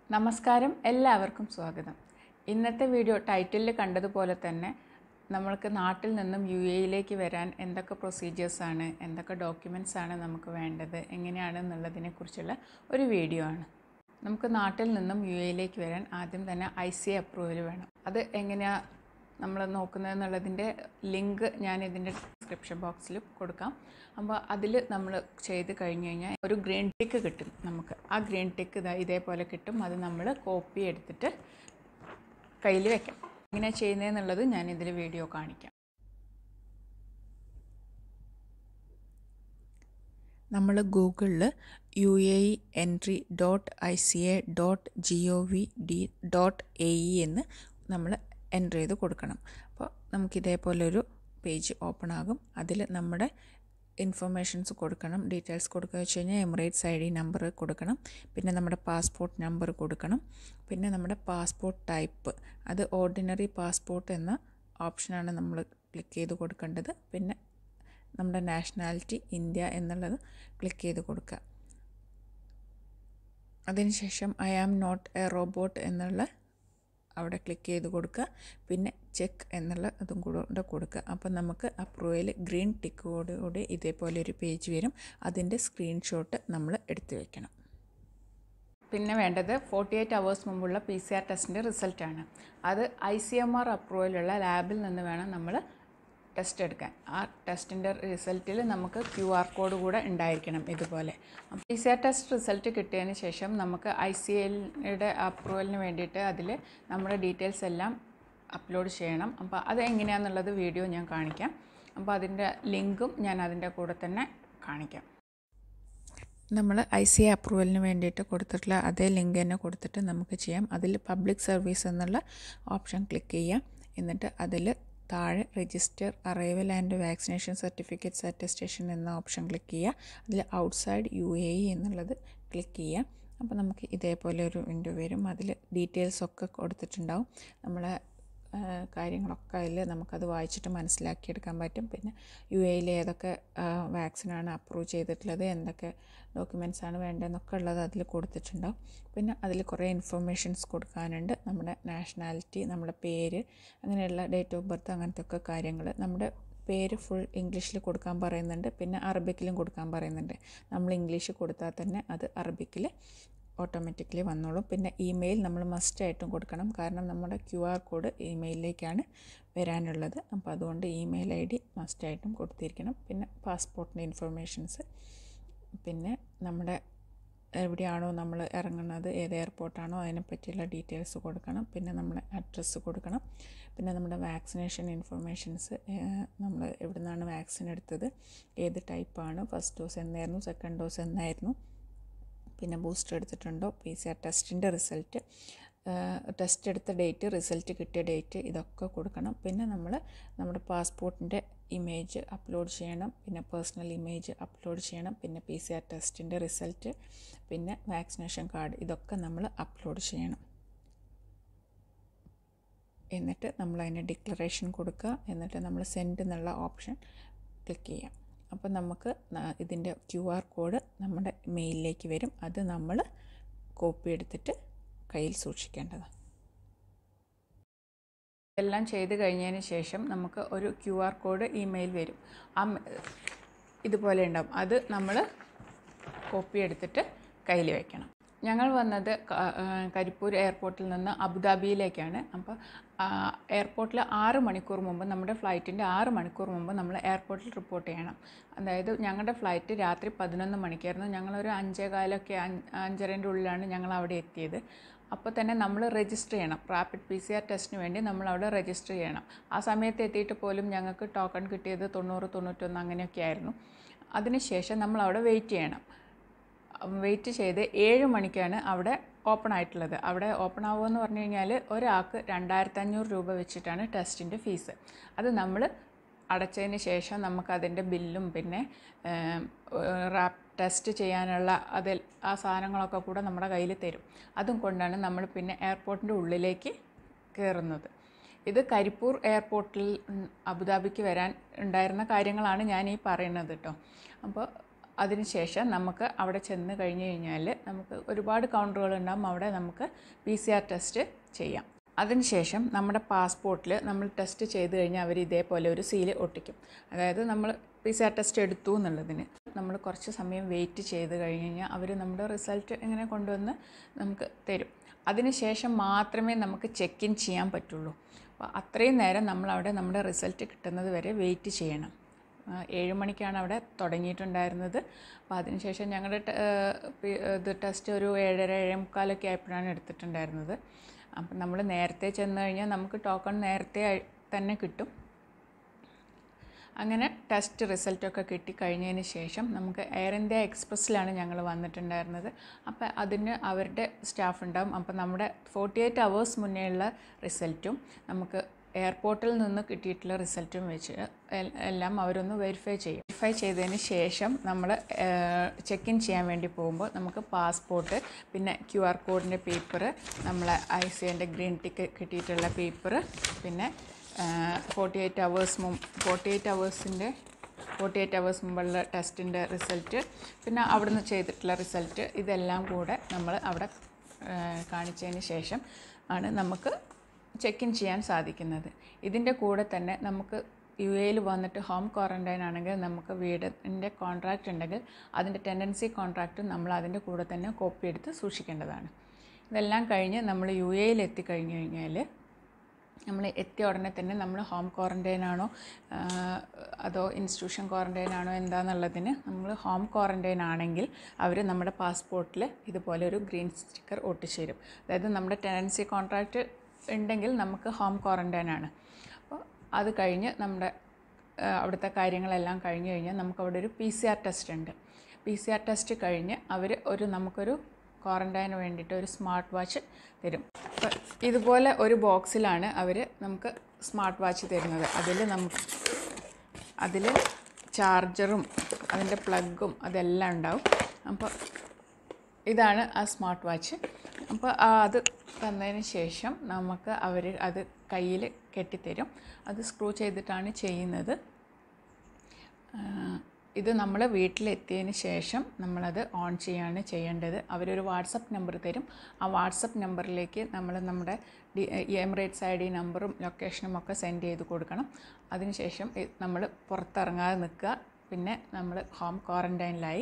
നമസ്കാരം എല്ലാവർക്കും സ്വാഗതം ഇന്നത്തെ വീഡിയോ ടൈറ്റിലിൽ കണ്ടതുപോലെ തന്നെ നമ്മൾക്ക് നാട്ടിൽ നിന്നും യു എയിലേക്ക് വരാൻ എന്തൊക്കെ പ്രൊസീജിയേഴ്സാണ് എന്തൊക്കെ ഡോക്യുമെൻറ്റ്സ് ആണ് നമുക്ക് വേണ്ടത് എങ്ങനെയാണ് എന്നുള്ളതിനെക്കുറിച്ചുള്ള ഒരു വീഡിയോ ആണ് നമുക്ക് നാട്ടിൽ നിന്നും യു എയിലേക്ക് വരാൻ ആദ്യം തന്നെ ഐ സി അപ്രൂവൽ വേണം അത് എങ്ങനെയാണ് നമ്മൾ നോക്കുന്നത് എന്നുള്ളതിൻ്റെ ലിങ്ക് ഞാൻ ഇതിൻ്റെ ഡിസ്ക്രിപ്ഷൻ ബോക്സിൽ കൊടുക്കാം അപ്പോൾ അതിൽ നമ്മൾ ചെയ്ത് കഴിഞ്ഞ് കഴിഞ്ഞാൽ ഒരു ഗ്രീൻ ടിക്ക് കിട്ടും നമുക്ക് ആ ഗ്രീൻ ടിക്ക് ഇതാ ഇതേപോലെ കിട്ടും അത് നമ്മൾ കോപ്പി എടുത്തിട്ട് കയ്യിൽ വെക്കാം എങ്ങനെ ചെയ്യുന്നതെന്നുള്ളത് ഞാൻ ഇതിൽ വീഡിയോ കാണിക്കാം നമ്മൾ ഗൂഗിളിൽ U A E entry dot I C A dot G O V dot A E ഇ എന്ന് നമ്മൾ എൻ്റർ ചെയ്ത് കൊടുക്കണം അപ്പോൾ നമുക്ക് ഇതേപോലെ ഒരു പേജ് ഓപ്പൺ ആകും അതിൽ നമ്മുടെ ഇൻഫർമേഷൻസ് കൊടുക്കണം ഡീറ്റെയിൽസ് കൊടുക്കുക വെച്ച് കഴിഞ്ഞാൽ എമിറേറ്റ്സ് ഐ ഡി നമ്പർ കൊടുക്കണം പിന്നെ നമ്മുടെ പാസ്പോർട്ട് നമ്പർ കൊടുക്കണം പിന്നെ നമ്മുടെ പാസ്പോർട്ട് ടൈപ്പ് അത് ഓർഡിനറി പാസ്പോർട്ട് എന്ന ഓപ്ഷനാണ് നമ്മൾ ക്ലിക്ക് ചെയ്ത് കൊടുക്കേണ്ടത് പിന്നെ നമ്മുടെ നാഷണാലിറ്റി ഇന്ത്യ എന്നുള്ളത് ക്ലിക്ക് ചെയ്ത് കൊടുക്കുക അതിനുശേഷം I am not a robot എന്നുള്ള അവിടെ ക്ലിക്ക് ചെയ്ത് കൊടുക്കുക പിന്നെ ചെക്ക് എന്നുള്ള അതും കൂടെ കൊടുക്കുക അപ്പോൾ നമുക്ക് അപ്രൂവൽ ഗ്രീൻ ടിക്കോടുകൂടി ഇതേപോലെ ഒരു പേജ് വരും അതിൻ്റെ സ്ക്രീൻഷോട്ട് നമ്മൾ എടുത്തു വെക്കണം പിന്നെ വേണ്ടത് ഫോർട്ടി എയ്റ്റ് അവേഴ്സ് മുമ്പുള്ള പി സി ആർ ടെസ്റ്റിൻ്റെ റിസൾട്ടാണ് അത് ഐ സി എം ആർ അപ്രൂവലുള്ള ലാബിൽ നിന്ന് വേണം നമ്മൾ ടെസ്റ്റ് എടുക്കാൻ ആ ടെസ്റ്റിൻ്റെ റിസൾട്ടിൽ നമുക്ക് ക്യു ആർ കോഡ് കൂടെ ഉണ്ടായിരിക്കണം ഇതുപോലെ P C R test result കിട്ടിയതിന് ശേഷം നമുക്ക് ഐ സി എല്ലിൻ്റെ അപ്രൂവലിന് വേണ്ടിയിട്ട് അതിൽ നമ്മുടെ ഡീറ്റെയിൽസ് എല്ലാം അപ്ലോഡ് ചെയ്യണം അപ്പോൾ അത് എങ്ങനെയാണെന്നുള്ളത് വീഡിയോ ഞാൻ കാണിക്കാം അപ്പോൾ അതിൻ്റെ ലിങ്കും ഞാൻ അതിൻ്റെ കൂടെ തന്നെ കാണിക്കാം നമ്മൾ ഐ സി ഐ അപ്രൂവലിന് വേണ്ടിയിട്ട് കൊടുത്തിട്ടുള്ള അതേ ലിങ്ക് തന്നെ കൊടുത്തിട്ട് നമുക്ക് ചെയ്യാം അതിൽ പബ്ലിക് സർവീസ് എന്നുള്ള ഓപ്ഷൻ ക്ലിക്ക് ചെയ്യാം എന്നിട്ട് അതിൽ താഴെ register arrival and vaccination certificates attestation എന്ന ഓപ്ഷൻ ക്ലിക്ക് ചെയ്യുക അതിൽ ഔട്ട്സൈഡ് യു എ ഇ എന്നുള്ളത് ക്ലിക്ക് ചെയ്യുക അപ്പോൾ നമുക്ക് ഇതേപോലെ ഒരു വിൻഡോ വരും അതിൽ ഡീറ്റെയിൽസ് ഒക്കെ കൊടുത്തിട്ടുണ്ടാവും നമ്മളെ കാര്യങ്ങളൊക്കെ അതിൽ നമുക്കത് വായിച്ചിട്ട് മനസ്സിലാക്കിയെടുക്കാൻ പറ്റും പിന്നെ യു എയിൽ ഏതൊക്കെ വാക്സിനാണ് അപ്രൂവ് ചെയ്തിട്ടുള്ളത് എന്തൊക്കെ ഡോക്യുമെൻറ്റ്സ് ആണ് വേണ്ടതെന്നൊക്കെ ഉള്ളത് അതിൽ കൊടുത്തിട്ടുണ്ടാവും പിന്നെ അതിൽ കുറേ ഇൻഫർമേഷൻസ് കൊടുക്കാനുണ്ട് നമ്മുടെ നാഷണാലിറ്റി നമ്മുടെ പേര് അങ്ങനെയുള്ള ഡേറ്റ് ഓഫ് ബർത്ത് അങ്ങനത്തെ ഒക്കെ കാര്യങ്ങൾ നമ്മുടെ പേര് ഫുൾ ഇംഗ്ലീഷിൽ കൊടുക്കാൻ പറയുന്നുണ്ട് പിന്നെ അറബിക്കിലും കൊടുക്കാൻ പറയുന്നുണ്ട് നമ്മൾ ഇംഗ്ലീഷ് കൊടുത്താൽ തന്നെ അത് അറബിക്കിൽ ഓട്ടോമാറ്റിക്കലി വന്നോളും പിന്നെ ഇമെയിൽ നമ്മൾ മസ്റ്റായിട്ടും കൊടുക്കണം കാരണം നമ്മുടെ ക്യു ആർ കോഡ് ഇമെയിലിലേക്കാണ് വരാനുള്ളത് അപ്പോൾ അതുകൊണ്ട് ഇമെയിൽ ഐ ഡി മസ്റ്റായിട്ടും കൊടുത്തിരിക്കണം പിന്നെ പാസ്പോർട്ടിൻ്റെ ഇൻഫർമേഷൻസ് പിന്നെ നമ്മുടെ എവിടെയാണോ നമ്മൾ ഇറങ്ങുന്നത് ഏത് എയർപോർട്ടാണോ അതിനെ പറ്റിയുള്ള ഡീറ്റെയിൽസ് കൊടുക്കണം പിന്നെ നമ്മുടെ അഡ്രസ്സ് കൊടുക്കണം പിന്നെ നമ്മുടെ വാക്സിനേഷൻ ഇൻഫർമേഷൻസ് നമ്മൾ എവിടെ നിന്നാണ് വാക്സിൻ എടുത്തത് ഏത് ടൈപ്പാണ് ഫസ്റ്റ് ഡോസ് എന്നായിരുന്നു സെക്കൻഡ് ഡോസ് എന്നായിരുന്നു പിന്നെ ബൂസ്റ്റർ എടുത്തിട്ടുണ്ടോ പി സി ആർ ടെസ്റ്റിൻ്റെ റിസൾട്ട് ടെസ്റ്റ് എടുത്ത ഡേറ്റ് റിസൾട്ട് കിട്ടിയ ഡേറ്റ് ഇതൊക്കെ കൊടുക്കണം പിന്നെ നമ്മൾ നമ്മുടെ പാസ്പോർട്ടിൻ്റെ ഇമേജ് അപ്ലോഡ് ചെയ്യണം പിന്നെ പേഴ്സണൽ ഇമേജ് അപ്ലോഡ് ചെയ്യണം പിന്നെ പി സി ആർ ടെസ്റ്റിൻ്റെ റിസൾട്ട് പിന്നെ വാക്സിനേഷൻ കാർഡ് ഇതൊക്കെ നമ്മൾ അപ്ലോഡ് ചെയ്യണം എന്നിട്ട് നമ്മൾ അതിന് ഡിക്ലറേഷൻ കൊടുക്കുക എന്നിട്ട് നമ്മൾ സെൻഡ് എന്നുള്ള ഓപ്ഷൻ ക്ലിക്ക് ചെയ്യാം അപ്പോൾ നമുക്ക് ഇതിൻ്റെ ക്യു ആർ കോഡ് നമ്മുടെ മെയിലിലേക്ക് വരും അത് നമ്മൾ കോപ്പി എടുത്തിട്ട് കയ്യിൽ സൂക്ഷിക്കേണ്ടതാണ് എല്ലാം ചെയ്ത് കഴിഞ്ഞതിന് ശേഷം നമുക്ക് ഒരു ക്യു ആർ കോഡ് ഇമെയിൽ വരും ആ ഇതുപോലെ ഉണ്ടാവും അത് നമ്മൾ കോപ്പി എടുത്തിട്ട് കയ്യിൽ വയ്ക്കണം ഞങ്ങൾ വന്നത് കരിപ്പൂർ എയർപോർട്ടിൽ നിന്ന് അബുദാബിയിലേക്കാണ് അപ്പോൾ എയർപോർട്ടിൽ ആറ് മണിക്കൂർ മുമ്പ് നമ്മുടെ ഫ്ലൈറ്റിൻ്റെ ആറ് മണിക്കൂർ മുമ്പ് നമ്മൾ എയർപോർട്ടിൽ റിപ്പോർട്ട് ചെയ്യണം അതായത് ഞങ്ങളുടെ ഫ്ലൈറ്റ് രാത്രി പതിനൊന്ന് മണിക്കായിരുന്നു ഞങ്ങളൊരു അഞ്ചേകാലൊക്കെ അഞ്ചരൻ്റെ ഉള്ളിലാണ് ഞങ്ങൾ അവിടെ എത്തിയത് അപ്പോൾ തന്നെ നമ്മൾ രജിസ്റ്റർ ചെയ്യണം റാപ്പിഡ് പി സി ആർ ടെസ്റ്റിന് വേണ്ടി നമ്മൾ അവിടെ രജിസ്റ്റർ ചെയ്യണം ആ സമയത്ത് എത്തിയിട്ട് പോലും ഞങ്ങൾക്ക് ടോക്കൺ കിട്ടിയത് തൊണ്ണൂറ് തൊണ്ണൂറ്റൊന്ന് അങ്ങനെയൊക്കെ ആയിരുന്നു അതിനുശേഷം നമ്മൾ അവിടെ വെയിറ്റ് ചെയ്യണം വെയിറ്റ് ചെയ്ത് ഏഴ് മണിക്കാണ് അവിടെ ഓപ്പൺ ആയിട്ടുള്ളത് അവിടെ ഓപ്പൺ ആവുമെന്ന് പറഞ്ഞു കഴിഞ്ഞാൽ ഒരാൾക്ക് രണ്ടായിരത്തി അഞ്ഞൂറ് രൂപ വെച്ചിട്ടാണ് ടെസ്റ്റിൻ്റെ ഫീസ് അത് നമ്മൾ അടച്ചതിന് ശേഷം നമുക്കതിൻ്റെ ബില്ലും പിന്നെ റാപ്പ് ടെസ്റ്റ് ചെയ്യാനുള്ള അതിൽ ആ സാധനങ്ങളൊക്കെ കൂടെ നമ്മുടെ കയ്യിൽ തരും അതും കൊണ്ടാണ് നമ്മൾ പിന്നെ എയർപോർട്ടിൻ്റെ ഉള്ളിലേക്ക് കയറുന്നത് ഇത് കരിപ്പൂർ എയർപോർട്ടിൽ അബുദാബിക്ക് വരാൻ ഉണ്ടായിരുന്ന കാര്യങ്ങളാണ് ഞാൻ ഈ പറയുന്നത് കേട്ടോ അപ്പോൾ അതിനുശേഷം നമുക്ക് അവിടെ ചെന്ന് കഴിഞ്ഞ് കഴിഞ്ഞാൽ നമുക്ക് ഒരുപാട് കൗണ്ടറുകളുണ്ടാകും അവിടെ നമുക്ക് പി സി ആർ ടെസ്റ്റ് ചെയ്യാം അതിനുശേഷം നമ്മുടെ പാസ്പോർട്ടിൽ നമ്മൾ ടെസ്റ്റ് ചെയ്ത് കഴിഞ്ഞാൽ അവർ ഇതേപോലെ ഒരു സീല് ഒട്ടിക്കും അതായത് നമ്മൾ പി സി ആർ ടെസ്റ്റ് എടുത്തു എന്നുള്ളതിന് നമ്മൾ കുറച്ച് സമയം വെയിറ്റ് ചെയ്ത് കഴിഞ്ഞ് കഴിഞ്ഞാൽ അവർ നമ്മുടെ റിസൾട്ട് ഇങ്ങനെ കൊണ്ടുവന്ന് നമുക്ക് തരും അതിനുശേഷം മാത്രമേ നമുക്ക് ചെക്ക് ഇൻ ചെയ്യാൻ പറ്റുള്ളൂ അപ്പോൾ അത്രയും നേരം നമ്മളവിടെ നമ്മുടെ റിസൾട്ട് കിട്ടുന്നത് വരെ വെയിറ്റ് ചെയ്യണം ആ, ഏഴ് മണിക്കാണ് അവിടെ തുടങ്ങിയിട്ടുണ്ടായിരുന്നത് അപ്പോൾ അതിനുശേഷം ഞങ്ങളുടെ ടെ- ഏഹ് പി- ഇത് ടെസ്റ്റ് ഒരു ഏഴര ഏഴേ മുക്കാലൊക്കെ ആയപ്പോഴാണ് എടുത്തിട്ടുണ്ടായിരുന്നത് അപ്പം നമ്മൾ നേരത്തെ ചെന്ന് കഴിഞ്ഞാൽ നമുക്ക് ടോക്കൺ നേരത്തെ ആയി- തന്നെ കിട്ടും അങ്ങനെ ടെസ്റ്റ് റിസൾട്ടൊക്കെ കിട്ടി കഴിഞ്ഞതിന് ശേഷം നമുക്ക് എയർ ഇന്ത്യ എക്സ്പ്രസ്സിലാണ് ഞങ്ങൾ വന്നിട്ടുണ്ടായിരുന്നത് അപ്പോൾ അതിന് അവരുടെ സ്റ്റാഫ് ഉണ്ടാവും അപ്പോൾ നമ്മുടെ ഫോർട്ടി എയ്റ്റ് അവേഴ്സ് മുന്നേ ഉള്ള റിസൾട്ടും നമുക്ക് എയർപോർട്ടിൽ നിന്ന് കിട്ടിയിട്ടുള്ള റിസൾട്ടും വെച്ച് എൽ- എല്ലാം അവരൊന്ന് വെരിഫൈ ചെയ്യും വെരിഫൈ ചെയ്തതിന് ശേഷം നമ്മൾ ചെക്ക് ഇൻ ചെയ്യാൻ വേണ്ടി പോകുമ്പോൾ നമുക്ക് പാസ്പോർട്ട് പിന്നെ ക്യു ആർ കോഡിൻ്റെ പേപ്പർ നമ്മളെ ഐ സി എൻ്റെ ഗ്രീൻ ടിക്കറ്റ് കിട്ടിയിട്ടുള്ള പേപ്പർ പിന്നെ ഫോർട്ടി എയ്റ്റ് അവേഴ്സ് മുമ്പ് ഫോർട്ടി എയ്റ്റ് അവേഴ്സിൻ്റെ ഫോർട്ടി എയ്റ്റ് അവേഴ്സ് മുമ്പുള്ള ടെസ്റ്റിൻ്റെ റിസൾട്ട് പിന്നെ അവിടുന്ന് ചെയ്തിട്ടുള്ള റിസൾട്ട് ഇതെല്ലാം കൂടെ നമ്മൾ അവിടെ ആ, കാണിച്ചതിന് ശേഷം ആണ് നമുക്ക് ചെക്ക് ഇൻ ചെയ്യാൻ സാധിക്കുന്നത് ഇതിൻ്റെ കൂടെ തന്നെ നമുക്ക് യു എയിൽ വന്നിട്ട് ഹോം ക്വാറൻറ്റൈൻ ആണെങ്കിൽ നമുക്ക് വീടിൻ്റെ കോൺട്രാക്റ്റ് ഉണ്ടെങ്കിൽ അതിൻ്റെ ടെൻഡൻസി കോൺട്രാക്റ്റ് നമ്മൾ അതിൻ്റെ കൂടെ തന്നെ കോപ്പി എടുത്ത് സൂക്ഷിക്കേണ്ടതാണ് ഇതെല്ലാം കഴിഞ്ഞ് നമ്മൾ യു എയിൽ എത്തിക്കഴിഞ്ഞ് കഴിഞ്ഞാൽ നമ്മൾ എത്തിയ ഉടനെ തന്നെ നമ്മൾ ഹോം ക്വാറൻറ്റൈൻ ആണോ ആ, അതോ ഇൻസ്റ്റിറ്റ്യൂഷൻ ക്വാറൻറ്റൈൻ ആണോ എന്താണെന്നുള്ളതിന് നമ്മൾ ഹോം ക്വാറൻറ്റൈൻ ആണെങ്കിൽ അവർ നമ്മുടെ പാസ്പോർട്ടിൽ ഇതുപോലെ ഒരു ഗ്രീൻ സ്റ്റിക്കർ ഒട്ടിച്ചു തരും അതായത് നമ്മുടെ ടെനൻസി കോൺട്രാക്റ്റ് ഉണ്ടെങ്കിൽ നമുക്ക് ഹോം ക്വാറൻറ്റൈൻ ആണ് അപ്പോൾ അത് കഴിഞ്ഞ് നമ്മുടെ ആ, അവിടുത്തെ കാര്യങ്ങളെല്ലാം കഴിഞ്ഞ് കഴിഞ്ഞാൽ നമുക്ക് അവിടെ ഒരു പി സി ആർ ടെസ്റ്റ് ഉണ്ട് പി സി ആർ ടെസ്റ്റ് കഴിഞ്ഞ് അവർ ഒരു നമുക്കൊരു ക്വാറൻറ്റൈന് വേണ്ടിയിട്ട് ഒരു സ്മാർട്ട് വാച്ച് തരും അപ്പോൾ ഇതുപോലെ ഒരു ബോക്സിലാണ് അവർ നമുക്ക് സ്മാർട്ട് വാച്ച് തരുന്നത് അതിൽ നമുക്ക് അതിൽ ചാർജറും അതിൻ്റെ പ്ലഗും അതെല്ലാം ഉണ്ടാവും അപ്പോൾ ഇതാണ് ആ സ്മാർട്ട് വാച്ച് അപ്പോൾ ആ അത് തന്നതിന് ശേഷം നമുക്ക് അവർ അത് കയ്യിൽ കെട്ടിത്തരും അത് സ്ക്രൂ ചെയ്തിട്ടാണ് ചെയ്യുന്നത് ആ, ഇത് നമ്മൾ വീട്ടിലെത്തിയതിന് ശേഷം നമ്മളത് ഓൺ ചെയ്യാണ് ചെയ്യേണ്ടത് അവരൊരു വാട്സപ്പ് നമ്പർ തരും ആ വാട്സപ്പ് നമ്പറിലേക്ക് നമ്മൾ നമ്മുടെ ഡി എമിറേറ്റ്സ് ഐ ഡി നമ്പറും ലൊക്കേഷനും ഒക്കെ സെൻഡ് ചെയ്ത് കൊടുക്കണം അതിനുശേഷം നമ്മൾ പുറത്തിറങ്ങാതെ നിൽക്കുക പിന്നെ നമ്മൾ ഹോം ക്വാറൻറ്റൈനിലായി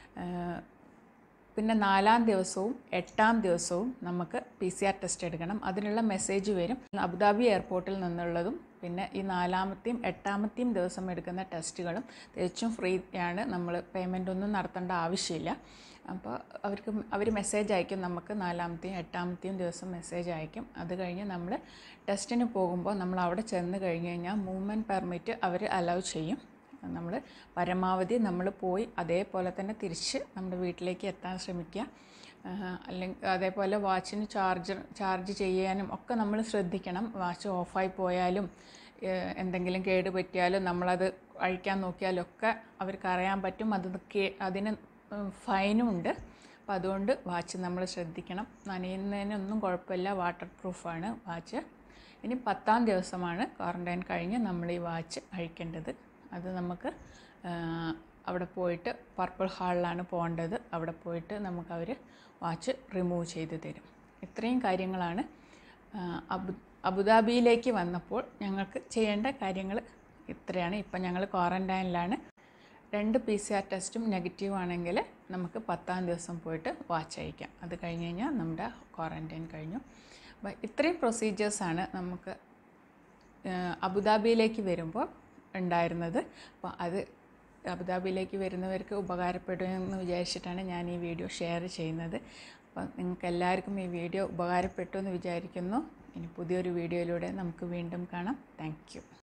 പിന്നെ നാലാം ദിവസവും എട്ടാം ദിവസവും നമുക്ക് പി സി ആർ ടെസ്റ്റ് എടുക്കണം അതിനുള്ള മെസ്സേജ് വരും അബുദാബി എയർപോർട്ടിൽ നിന്നുള്ളതും പിന്നെ ഈ നാലാമത്തെയും എട്ടാമത്തെയും ദിവസം എടുക്കുന്ന ടെസ്റ്റുകളും തികച്ചും ഫ്രീ ആണ് നമ്മൾ പേയ്മെൻ്റ് ഒന്നും നടത്തേണ്ട ആവശ്യമില്ല അപ്പോൾ അവർക്ക് അവർ മെസ്സേജ് അയക്കും നമുക്ക് നാലാമത്തെയും എട്ടാമത്തെയും ദിവസം മെസ്സേജ് അയക്കും അത് കഴിഞ്ഞ് നമ്മൾ ടെസ്റ്റിന് പോകുമ്പോൾ നമ്മൾ അവിടെ ചെന്ന് കഴിഞ്ഞ് കഴിഞ്ഞാൽ മൂവ്മെൻറ്റ് പെർമിറ്റ് അവർ അലൗ ചെയ്യും നമ്മൾ പരമാവധി നമ്മൾ പോയി അതേപോലെ തന്നെ തിരിച്ച് നമ്മുടെ വീട്ടിലേക്ക് എത്താൻ ശ്രമിക്കുക അല്ലെങ്കിൽ അതേപോലെ വാച്ചിന് ചാർജർ ചാർജ് ചെയ്യാനും ഒക്കെ നമ്മൾ ശ്രദ്ധിക്കണം വാച്ച് ഓഫായി പോയാലും ഏഹ്, എന്തെങ്കിലും കേട് പറ്റിയാലും നമ്മളത് അഴിക്കാൻ നോക്കിയാലൊക്കെ അവർക്ക് അറിയാൻ പറ്റും അത് കേ അതിന് ഫൈനും ഉണ്ട് അപ്പം അതുകൊണ്ട് വാച്ച് നമ്മൾ ശ്രദ്ധിക്കണം നനയുന്നതിനൊന്നും കുഴപ്പമില്ല വാട്ടർ പ്രൂഫാണ് വാച്ച് ഇനി പത്താം ദിവസമാണ് ക്വാറൻറ്റൈൻ കഴിഞ്ഞ് നമ്മൾ ഈ വാച്ച് അഴിക്കേണ്ടത് അത് നമുക്ക് ആ, അവിടെ പോയിട്ട് പർപ്പിൾ ഹാളിലാണ് പോകേണ്ടത് അവിടെ പോയിട്ട് നമുക്ക് അവർ വാച്ച് റിമൂവ് ചെയ്ത് തരും ഇത്രയും കാര്യങ്ങളാണ് ആ, അബു അബുദാബിയിലേക്ക് വന്നപ്പോൾ ഞങ്ങൾക്ക് ചെയ്യേണ്ട കാര്യങ്ങൾ ഇത്രയാണ് ഇപ്പം ഞങ്ങൾ ക്വാറൻറ്റൈനിലാണ് രണ്ട് പി സി ആർ ടെസ്റ്റും നെഗറ്റീവ് ആണെങ്കിൽ നമുക്ക് പത്താം ദിവസം പോയിട്ട് വാച്ച് അയക്കാം അത് കഴിഞ്ഞ് കഴിഞ്ഞാൽ നമ്മുടെ ക്വാറൻറ്റൈൻ കഴിഞ്ഞു അപ്പോൾ ഇത്രയും പ്രൊസീജിയേഴ്സാണ് നമുക്ക് ഏഹ് അബുദാബിയിലേക്ക് വരുമ്പോൾ ഉണ്ടായിരുന്നത് അപ്പോൾ അത് അബുദാബിയിലേക്ക് വരുന്നവർക്ക് ഉപകാരപ്പെടുമെന്ന് വിചാരിച്ചിട്ടാണ് ഞാൻ ഈ വീഡിയോ ഷെയർ ചെയ്യുന്നത് അപ്പോൾ നിങ്ങൾക്ക് എല്ലാവർക്കും ഈ വീഡിയോ ഉപകാരപ്പെട്ടു എന്ന് വിചാരിക്കുന്നു ഇനി പുതിയൊരു വീഡിയോയിലൂടെ നമുക്ക് വീണ്ടും കാണാം താങ്ക്